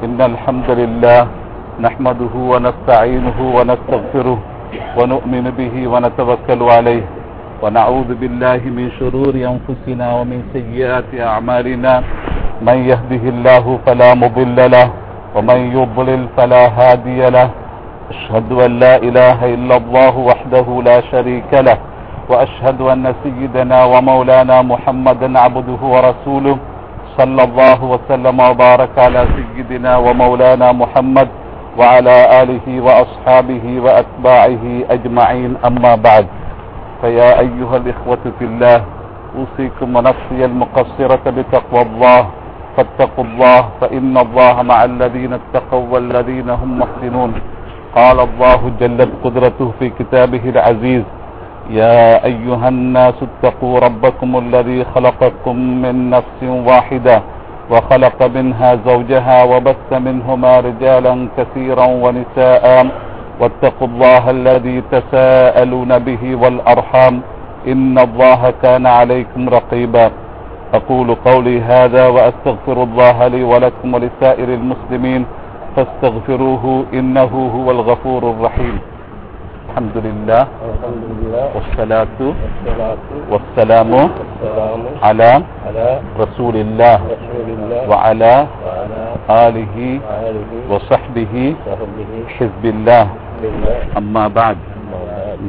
إن الحمد لله نحمده ونستعينه ونستغفره ونؤمن به ونتوكل عليه ونعوذ بالله من شرور أنفسنا ومن سيئات أعمالنا من يهده الله فلا مضل له ومن يضلل فلا هادي له أشهد أن لا إله إلا الله وحده لا شريك له وأشهد أن سيدنا ومولانا محمدا عبده ورسوله صلى الله وسلم وبارك على سيدنا ومولانا محمد وعلى آله وأصحابه وأتباعه أجمعين أما بعد فيا أيها الإخوة في الله أوصيكم ونفسي المقصرة بتقوى الله فاتقوا الله فإن الله مع الذين اتقوا والذين هم محسنون قال الله جلت قدرته في كتابه العزيز يا أيها الناس اتقوا ربكم الذي خلقكم من نفس واحدة وخلق منها زوجها وبث منهما رجالا كثيرا ونساء واتقوا الله الذي تساءلون به والأرحام إن الله كان عليكم رقيبا أقول قولي هذا وأستغفر الله لي ولكم ولسائر المسلمين فاستغفروه إنه هو الغفور الرحيم الحمد لله الحمد لله والصلاة والصلاة والسلام والسلام على على رسول الله رسول الله وعلى وعلى آله آله وصحبه وصحبه حزب الله بالله أما بعد மௌலாத்.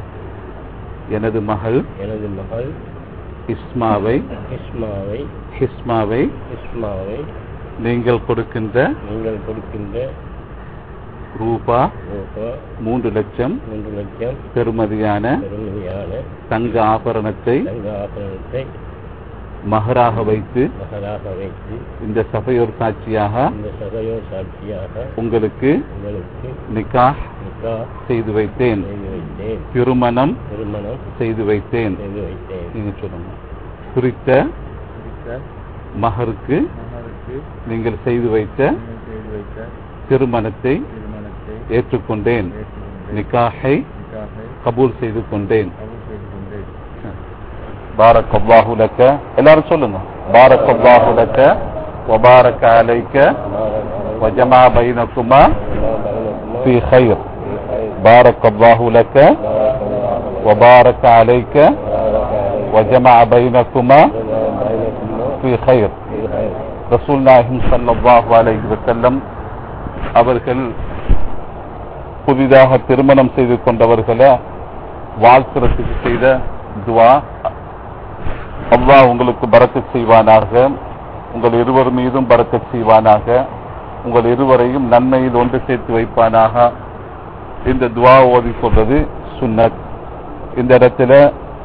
எனது மகள் எனது மகள் இஸ்மாவை இஸ்மாவை ஹிஸ்மாவை இஸ்மாவை நீங்கள் கொடுக்கின்ற நீங்கள் கொடுக்கின்ற ரூபா ரூபா மூன்று லட்சம் மூன்று லட்சம் பெறுமதியான பெருமதியான தங்க ஆபரணத்தை தங்க ஆபரணத்தை மகராக வைத்து மகளாக வைத்து இந்த சபையோர் சாட்சியாக இந்த சபையோ சாட்சியாக உங்களுக்கு உங்களுக்கு நிக்காஹ் நிக்கா செய்து வைத்தேன் செய்து வைத்தேன் திருமணம் திருமணம் செய்து வைத்தேன் செய்து வைத்தேன் நீங்க சொல்லுங்க குறித்த மகருக்கு நீங்கள் செய்து வைத்த திருமணத்தை ஏற்றுக்கொண்டேன் நிக்காஹை கபூல் செய்து கொண்டேன் பாரக் அல்லாஹு லக்க எல்லாரும் சொல்லுங்க பாரக் அல்லாஹு லக்க வபாரக் அலைக்க وجمع بينكما في خير بارك الله لك وبارك عليك وجمع بينكما في خير ரசூல் நாயகம் ஸல்லல்லாஹு அலைஹி வஸல்லம் அவர்கள் புதிதாக திருமணம் செய்து கொண்டவர்களை வாழ்த்துறதுக்கு செய்த துவா அல்லாஹ் உங்களுக்கு பரக்கத் செய்வானாக உங்கள் இருவர் மீதும் பரக்கத் செய்வானாக உங்கள் இருவரையும் நன்மையில் ஒன்று சேர்த்து வைப்பானாக இந்த துவா ஓதிக்கொண்டது சுன்னத் இந்த இடத்துல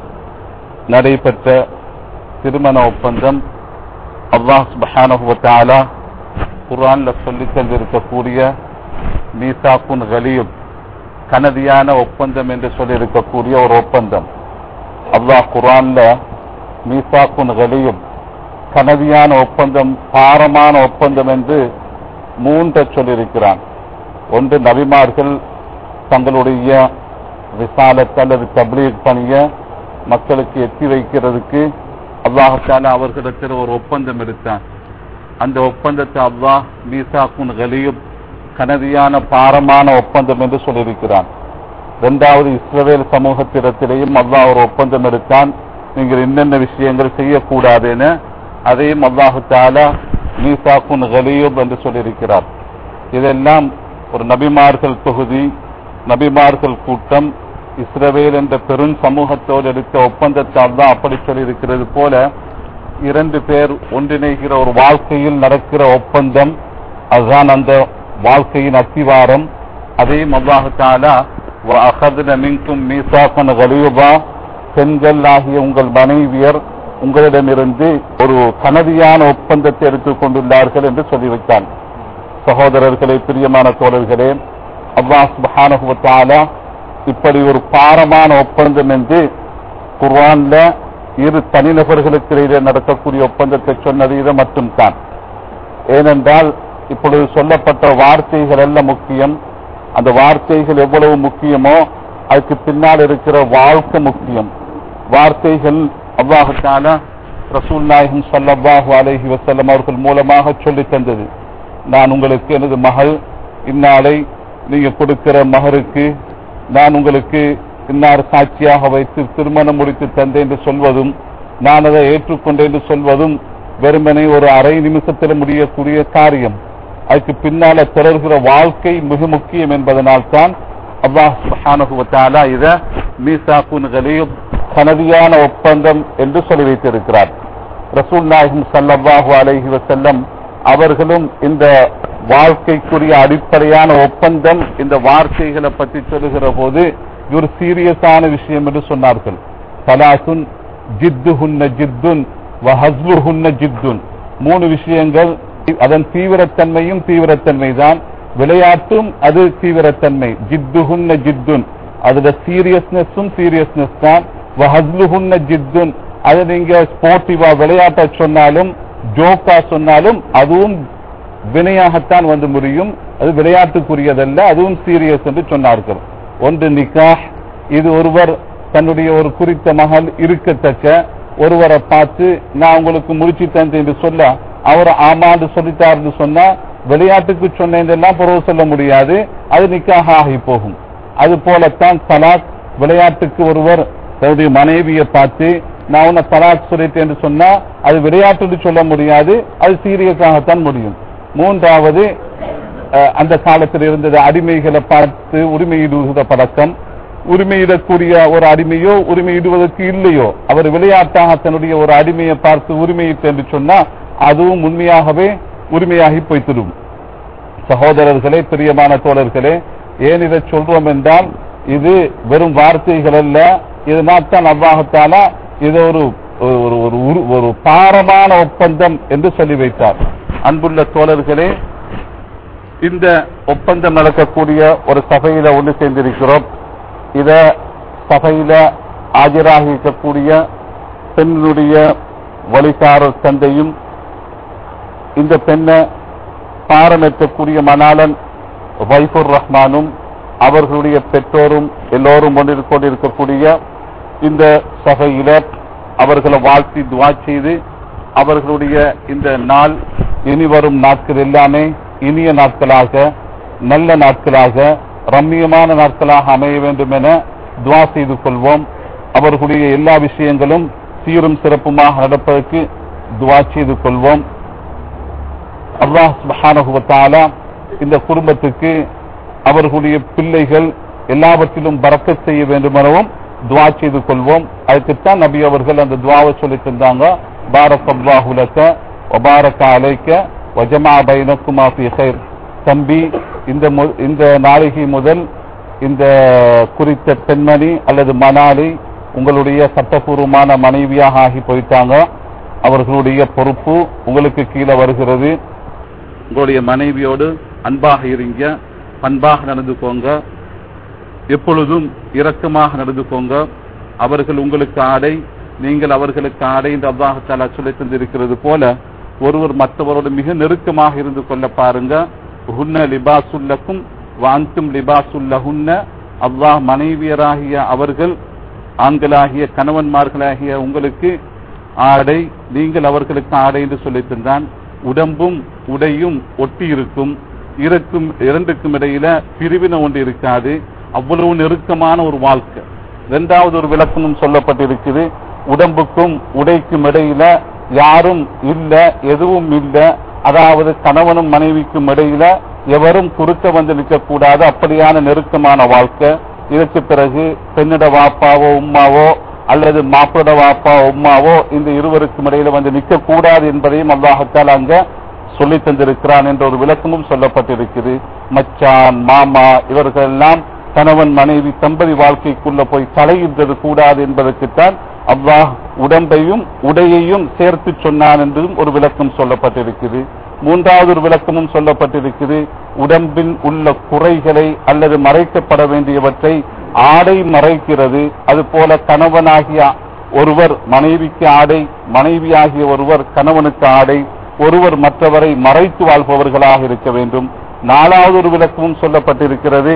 நடைபெற்ற திருமண ஒப்பந்தம் அல்லாஹ் சுப்ஹானஹு வ தஆலா குர்ஆன்ல சொல்லித் தந்திருக்கக்கூடிய மீசாக்குன் கலியுப் கனதியான ஒப்பந்தம் என்று சொல்லி இருக்கக்கூடிய ஒரு ஒப்பந்தம் அல்லாஹ் குர்ஆன்ல மீசாக்குன் கலியுப் கனதியான ஒப்பந்தம் பாரமான ஒப்பந்தம் என்று மூன்ற சொல்லியிருக்கிறான் ஒன்று நபிமார்கள் தங்களுடைய விசாலத் அல்லது தப்லீக் பணிய மக்களுக்கு எத்தி வைக்கிறதுக்கு அல்லாஹால அவர்களிடத்தில் ஒரு ஒப்பந்தம் எடுத்தான் அந்த ஒப்பந்தத்தை அல்லாஹ் மீசாக்குன் கலியும் கனதியான பாரமான ஒப்பந்தம் என்று சொல்லியிருக்கிறான் இரண்டாவது இஸ்ரவேல் சமூகத்திடத்திலேயும் அல்லாஹ் ஒரு ஒப்பந்தம் எடுத்தான் நீங்கள் என்னென்ன விஷயங்கள் செய்யக்கூடாதுன்னு அதையும் அல்லாஹு தாலா மீசாக்குன் கலியும் என்று சொல்லியிருக்கிறார் இதெல்லாம் ஒரு நபிமார்கள் தொகுதி நபிமார்கள் கூட்டம் இஸ்ரவேல் என்ற பெரும் சமூகத்தோடு எடுத்த ஒப்பந்தத்தால் தான் அப்படி சொல்லியிருக்கிறது போல இரண்டு பேர் ஒன்றிணைகிற ஒரு வாழ்க்கையில் நடக்கிற ஒப்பந்தம் அதுதான் அந்த வாழ்க்கையின் அத்திவாரம் அதையும் அல்லாஹாலா அகதுன மின்கும் மீசாக்கன் கலியுபா பெண்கள் ஆகிய உங்கள் மனைவியர் உங்களிடமிருந்து ஒரு கனதியான ஒப்பந்தத்தை எடுத்துக் கொண்டுள்ளார்கள் என்று சொல்லி வைத்தான் சகோதரர்களே பிரியமான தோழர்களே அல்லாஹ் சுப்ஹானஹு வ தஆலா இப்படி ஒரு பாரமான ஒப்பந்தம் என்று குர்ஆன்ல இரு தனிநபர்களுக்கு இடையிலே நடக்கக்கூடிய ஒப்பந்தத்தை சொன்னது இது மட்டும்தான் ஏனென்றால் இப்பொழுது சொல்லப்பட்ட வார்த்தைகள் எல்லாம் முக்கியம் அந்த வார்த்தைகள் எவ்வளவு முக்கியமோ அதுக்கு பின்னால் இருக்கிற வாழ்க்கை முக்கியம் வார்த்தைகள் அல்லாஹால ரசூல் நாயகம் ஸல்லல்லாஹு அலைஹி வஸல்லம் அவர்கள் மூலமாக சொல்லி தந்தது நான் உங்களுக்கு எனது மகள் இந்நாளை நீங்க கொடுக்கிற மகருக்கு நான் உங்களுக்கு இன்னார் சாட்சியாக வைத்து திருமணம் முடித்து தந்தேன் என்று சொல்வதும் நான் அதை ஏற்றுக்கொண்டேன் என்று சொல்வதும் வெறுமனே ஒரு அரை நிமிஷத்தில் முடியக்கூடிய காரியம் அதுக்கு பின்னால தொடர்கிற வாழ்க்கை மிக முக்கியம் என்பதனால் தான் அல்லாஹ் சுப்ஹானஹு வ தஆலா இத மீசாக்குன் கலீத் சனதியான ஒப்பந்தம் என்று சொல்லி வைத்திருக்கிறார் ரசூல் நாயகம் ஸல்லல்லாஹு அலைஹி வஸல்லம் அவர்களும் இந்த வாழ்க்கைக்குரிய அடிப்படையான ஒப்பந்தம் இந்த வார்த்தைகளை பற்றி சொல்லுகிற போது இது ஒரு சீரியஸான விஷயம் என்று சொன்னார்கள் சலாசுன் ஜித்துஹுன்ன ஜித்துன் வஹஸ்புஹுன்ன ஜித்துன் மூணு விஷயங்கள் அதன் தீவிரத்தன்மையும் தீவிரத்தன்மை தான் விளையாட்டும் அது தீவிரத்தன்மை ஜித்துஹுன்ன ஜித்துன் அதோட சீரியஸ்னஸும் சீரியஸ்னஸ் தான் வஹஸ்லுஹுன்ன ஜித்துன் அது நீங்க ஸ்போர்ட்டிவா விளையாட்ட சொன்னாலும் ஜோக்கா சொன்னாலும் அதுவும் வினையாகத்தான் வந்து முடியும் அது விளையாட்டுக்குரியதல்ல அதுவும் சீரியஸ் என்று சொன்னார்கள் ஒன்று நிக்காஹ் இது ஒருவர் தன்னுடைய ஒரு குறித்த மகள் இருக்கத்தக்க ஒருவரை பார்த்து நான் உங்களுக்கு முடிச்சு தந்தேன் என்று சொல்ல அவர் ஆமாண்டு சொல்லிட்டார் என்று சொன்னா விளையாட்டுக்கு சொன்னதெல்லாம் புறவு சொல்ல முடியாது அது நிக்காக ஆகி போகும் அது போலத்தான் தலாக் விளையாட்டுக்கு ஒருவர் தன்னுடைய மனைவியை பார்த்து நான் உன்னை தலாக் சொல்லிட்டேன் என்று சொன்னா அது விளையாட்டு சொல்ல முடியாது அது சீரியஸாகத்தான் முடியும் மூன்றாவது அஹ், அந்த காலத்தில் இருந்தது அடிமைகளை பார்த்து உரிமையிடுகிற பழக்கம் உரிமையிடக்கூடிய ஒரு அடிமையோ உரிமையிடுவதற்கு இல்லையோ அவர் விளையாட்டாக தன்னுடைய ஒரு அடிமையை பார்த்து உரிமையிட்டு என்று சொன்னா அதுவும் உண்மையாகவே உரிமையாகி போய்த்திடும் சகோதரர்களே பிரியமான தோழர்களே ஏன் இதை சொல்றோம் என்றால் இது வெறும் வார்த்தைகள் அல்ல இது தான் அவ்வாகத்தாலா இது ஒரு ஒரு ஒரு உரு- ஒரு பாரமான ஒப்பந்தம் என்று சொல்லி வைத்தார் அன்புள்ள தோழர்களே இந்த ஒப்பந்தம் நடக்கக்கூடிய ஒரு சபையில ஒன்று சேர்ந்திருக்கிறோம் இத சபையில ஆஜராகி இருக்கக்கூடிய பெண்ணுடைய வழிகாரர் தந்தையும் இந்த பெண்ணை பாரமேற்றக்கூடிய மணாளன் வைஃபுர் ரஹ்மானும் அவர்களுடைய பெற்றோரும் எல்லோரும் ஒன்றிரு கொண்டிருக்கக்கூடிய இந்த சபையில அவர்களை வாழ்த்தி துவா செய்து அவர்களுடைய இந்த நாள் இனி வரும் நாட்கள் எல்லாமே இனிய நாட்களாக நல்ல நாட்களாக ரம்மியமான நாட்களாக அமைய வேண்டும் என துவா செய்து கொள்வோம் அவர்களுடைய எல்லா விஷயங்களும் சீரும் சிறப்புமாக நடப்பதற்கு துவா செய்து கொள்வோம் அல்லாஹ் சுப்ஹானஹு வ தஆலா இந்த குடும்பத்துக்கு அவர்களுடைய பிள்ளைகள் எல்லாவற்றிலும் பறக்கத் செய்ய வேண்டும் எனவும் துவா செய்து கொள்வோம் அதுக்குத்தான் நபி அவர்கள் அந்த துவாவை சொல்லி தந்தாங்க பாரக் அல்லாஹு லக வபாரக அலைக்க வஜமா பைனக்குமா ஃபீ கைர் தம்பி இந்த மு- இந்த நாளிகை முதல் இந்த குறித்த பெண்மணி அல்லது மணாலி உங்களுடைய சட்டபூர்வமான மனைவியாக ஆகி போயிட்டாங்க அவர்களுடைய பொறுப்பு உங்களுக்கு கீழே வருகிறது உங்களுடைய மனைவியோடு அன்பாக இருங்க பண்பாக நடந்துக்கோங்க எப்பொழுதும் இரக்கமாக நடந்துக்கோங்க அவர்கள் உங்களுக்கு ஆடை நீங்கள் அவர்களுக்கு ஆடை என்று அல்லாஹாலா சொல்லி தந்திருக்கிறது போல ஒருவர் மற்றவரோடு மிக நெருக்கமாக இருந்து கொள்ள பாருங்க ஹுன்ன லிபாசுல்லக்கும் வாந்தும் லிபாசுல்லஹுன்ன அல்லாஹ் மனைவியராகிய அவர்கள் ஆண்களாகிய கணவன்மார்களாகிய உங்களுக்கு ஆடை நீங்கள் அவர்களுக்கு ஆடை என்று சொல்லித் தந்தான் உடம்பும் உடையும் ஒட்டி இருக்கும் இருக்கும் இரண்டுக்கும் இடையில பிரிவினை ஒன்று இருக்காது அவ்வளவு நெருக்கமான ஒரு வாழ்க்கை இரண்டாவது ஒரு விளக்கமும் சொல்லப்பட்டிருக்குது உடம்புக்கும் உடைக்கும் இடையில யாரும் இல்ல எதுவும் இல்ல அதாவது கணவனும் மனைவிக்கும் இடையில எவரும் குறுக்க வந்து நிற்கக்கூடாது அப்படியான நெருக்கமான வாழ்க்கை இதற்கு பிறகு பெண்ணிட வாப்பாவோ உம்மாவோ அல்லது மாப்பிளட வாப்பா உம்மாவோ இந்த இருவருக்கும் இடையில வந்து நிற்க கூடாது என்பதையும் அல்லாஹத்தால் அங்க சொல்லி தந்திருக்கிறான் என்ற ஒரு விளக்கமும் சொல்லப்பட்டிருக்குது மச்சான் மாமா இவர்கள் எல்லாம் கணவன் மனைவி தம்பதி வாழ்க்கைக்குள்ள போய் தலையிட்டது கூடாது என்பதற்குத்தான் அல்லாஹ் உடம்பையும் உடையையும் சேர்த்து சொன்னான் என்றும் ஒரு விளக்கம் சொல்லப்பட்டிருக்குது மூன்றாவது ஒரு விளக்கமும் சொல்லப்பட்டிருக்குது உடம்பில் உள்ள குறைகளை அல்லது மறைக்கப்பட வேண்டியவற்றை ஆடை மறைக்கிறது அதுபோல கணவனாகிய ஒருவர் மனைவிக்கு ஆடை மனைவியாகிய ஒருவர் கணவனுக்கு ஆடை ஒருவர் மற்றவரை மறைத்து வாழ்பவர்களாக இருக்க வேண்டும் நாலாவது ஒரு விளக்கமும் சொல்லப்பட்டிருக்கிறது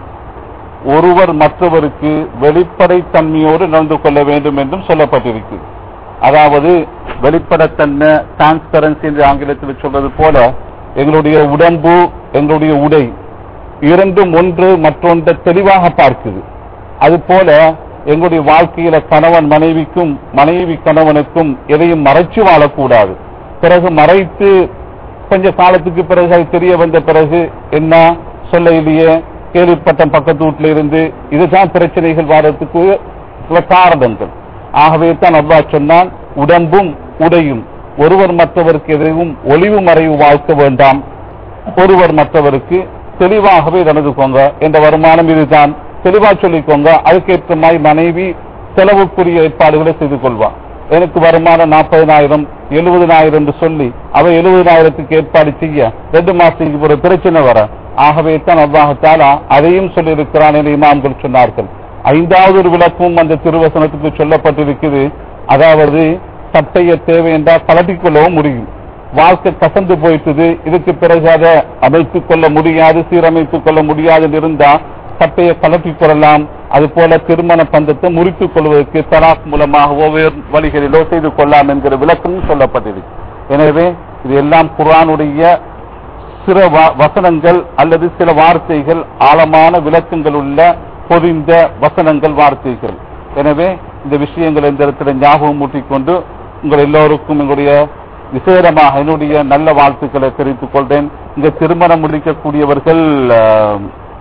ஒருவர் மற்றவருக்கு வெளிப்படை தன்மையோடு நடந்து கொள்ள வேண்டும் என்றும் சொல்லப்பட்டிருக்கு அதாவது வெளிப்படைத்தன்மை டிரான்ஸ்பரன்சி என்று ஆங்கிலத்தில் சொல்வது போல எங்களுடைய உடம்பு எங்களுடைய உடை இரண்டும் ஒன்று மற்றொன்றை தெளிவாக பார்க்குது அதுபோல எங்களுடைய வாழ்க்கையில கணவன் மனைவிக்கும் மனைவி கணவனுக்கும் எதையும் மறைச்சு வாழக்கூடாது பிறகு மறைத்து கொஞ்ச காலத்துக்கு பிறகு அது தெரிய வந்த பிறகு என்ன சொல்ல இல்லையே கேள்விப்பட்ட பக்கத்து வீட்டுல இருந்து இதுதான் பிரச்சனைகள் வர்றதுக்கு சில காரணங்கள் ஆகவே தான் அவ்வா சொன்னான் உடம்பும் உடையும் ஒருவர் மற்றவருக்கு எதையும் ஒளிவு மறைவு வாழ்க்க வேண்டாம் ஒருவர் மற்றவருக்கு தெளிவாகவே நடந்துக்கோங்க என்ற வருமானம் இதுதான் தெளிவா சொல்லிக்கோங்க அதுக்கேற்ற மாதிரி மனைவி செலவுக்குரிய ஏற்பாடுகளை செய்து கொள்வார் எனக்கு வருமானம் நாற்பதனாயிரம் எழுபதனாயிரம் என்று சொல்லி அவ எழுபதனாயிரத்துக்கு ஏற்பாடு செய்ய ரெண்டு மாசத்துக்கு ஒரு பிரச்சனை வர ஆகவே தான் அல்லாஹாலா அதையும் சொல்லியிருக்கிறான் என்று இமாம்கள் சொன்னார்கள் ஐந்தாவது ஒரு விளக்கும் அந்த திருவசனத்துக்கு சொல்லப்பட்டிருக்குது அதாவது சட்டைய தேவை என்றால் கலட்டிக் கொள்ளவும் முடியும் வாழ்க்கை கசந்து போயிட்டது இதுக்கு பிறகு அதை அமைத்துக் கொள்ள முடியாது சீரமைத்துக் கொள்ள முடியாது என்று இருந்தா சட்டையை கலட்டிக் கொள்ளலாம் அது போல திருமண பந்தத்தை முறித்துக் கொள்வதற்கு தலாக் மூலமாகவோ வேறு வழிகளிலோ செய்து கொள்ளலாம் என்கிற விளக்கமும் சொல்லப்பட்டிருக்கு எனவே இது எல்லாம் குரானுடைய சில வ- வசனங்கள் அல்லது சில வார்த்தைகள் ஆழமான விளக்கங்கள் உள்ள பொதிந்த வசனங்கள் வார்த்தைகள் எனவே இந்த விஷயங்களை இந்த இடத்துல ஞாபகம் ஊட்டிக்கொண்டு உங்கள் எல்லோருக்கும் எங்களுடைய விசேடமாக என்னுடைய நல்ல வாழ்த்துக்களை தெரிவித்துக் கொள்றேன் இங்க திருமணம் முடிக்கக்கூடியவர்கள் ஆஹ்,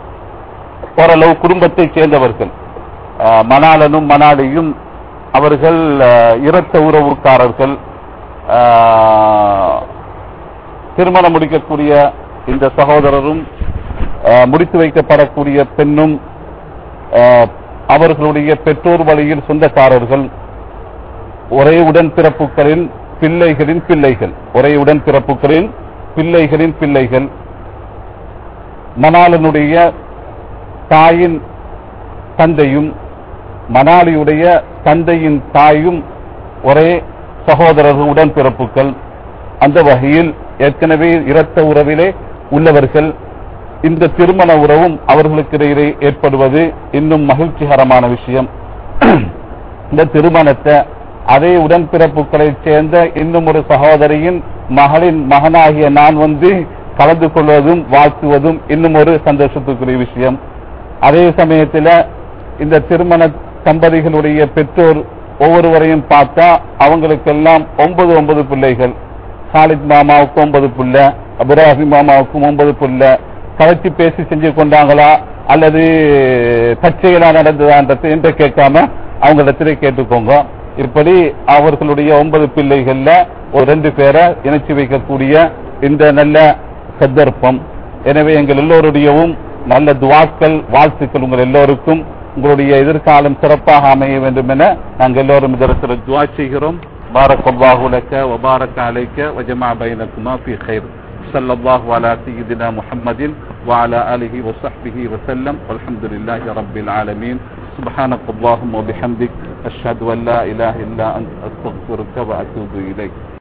ஓரளவு குடும்பத்தைச் சேர்ந்தவர்கள் ஆஹ், மணாளனும் மணாளியும் அவர்கள் ஆஹ், இரத்த உறவுக்காரர்கள் ஆஹ், திருமணம் முடிக்கக்கூடிய இந்த சகோதரரும் ஆஹ், முடித்து வைக்கப்படக்கூடிய பெண்ணும் ஆஹ், அவர்களுடைய பெற்றோர் வழியில் சொந்தக்காரர்கள் ஒரே உடன்பிறப்புகளின் பிள்ளைகளின் பிள்ளைகள் ஒரே உடன்பிறப்புகளின் பிள்ளைகளின் பிள்ளைகள் மணாளனுடைய தாயின் தந்தையும் மணாலியுடைய தந்தையின் தாயும் ஒரே சகோதரர்கள் உடன்பிறப்புகள் அந்த வகையில் ஏற்கனவே இரத்த உறவிலே உள்ளவர்கள் இந்த திருமண உறவும் அவர்களுக்கு இடையிலே ஏற்படுவது இன்னும் மகிழ்ச்சிகரமான விஷயம் இந்த திருமணத்தை அதே உடன்பிறப்புகளைச் சேர்ந்த இன்னும் ஒரு சகோதரியின் மகளின் மகனாகிய நான் வந்து கலந்து கொள்வதும் வாழ்த்துவதும் இன்னும் ஒரு சந்தோஷத்துக்குரிய விஷயம் அதே சமயத்தில் இந்த திருமண தம்பதிகளுடைய பெற்றோர் ஒவ்வொருவரையும் பார்த்தா அவங்களுக்கெல்லாம் ஒன்பது ஒன்பது பிள்ளைகள் காலித் மாமாவுக்கு ஒன்பது புள்ள அபுராஹிம் மாமாவுக்கும் ஒன்பது புள்ள கலைச்சு பேசி செஞ்சு கொண்டாங்களா அல்லது தற்செயலா நடந்ததான்றது என்று கேட்காம அவங்களிடத்திலே கேட்டுக்கோங்க இப்படி அவர்களுடைய ஒன்பது பிள்ளைகள்ல ஒரு ரெண்டு பேரை இணைச்சு வைக்கக்கூடிய இந்த நல்ல சந்தர்ப்பம் எனவே எங்கள் எல்லோருடையவும் நல்ல துவாக்கள் வாழ்த்துக்கள் உங்கள் எல்லோருக்கும் உங்களுடைய எதிர்காலம் சிறப்பாக அமைய வேண்டும் என நாங்கள் எல்லோரும் இதற்கு துவா செய்கிறோம் بارك الله لك وبارك عليك وجمع بينكما في خير صلى الله على سيدنا محمد وعلى آله وصحبه وسلم والحمد لله رب العالمين سبحانك اللهم وبحمدك أشهد أن لا إله إلا أنت أستغفرك وأتوب إليك